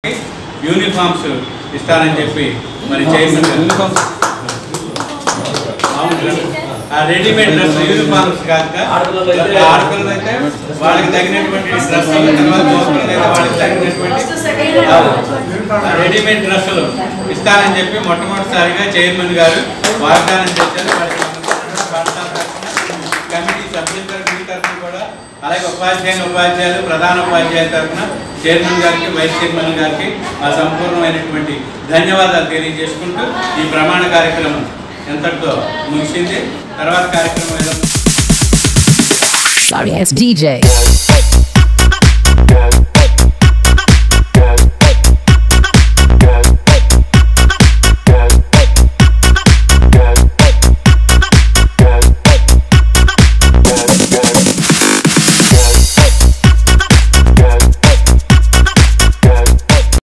Uniforms ఇస్తానని చెప్పి మరి చైర్మన్ గారు అవును సార్. ఆ రెడీమేడ్ డ్రెస్ యూనిఫామ్స్ కాక ఆడపిల్లలు అయితే వాళ్ళకి తగినటువంటి డ్రెస్ తర్వాత మగపిల్లలు అయితే వాళ్ళకి తగినటువంటి ఆ రెడీమేడ్ డ్రెస్సులు ఇస్తానని చెప్పి మొట్టమొదటిసారిగా చైర్మన్ గారు వాగ్దానం చేశారు వాళ్ళకి పాఠశాల తరఫున, కమిటీ సభ్యుల తరఫున మీ తరఫున కూడా అలాగే ఉపాధ్యాయుని ఉపాధ్యాయులు ప్రధాన ఉపాధ్యాయుల తరఫున చైర్మన్ గారికి వైస్ చైర్మన్ గారికి ఆ సంపూర్ణమైనటువంటి ధన్యవాదాలు తెలియజేసుకుంటూ ఈ ప్రమాణ కార్యక్రమం ఎంతటితో ముగిసింది తర్వాత కార్యక్రమం ఏదో Sorry, it's DJ.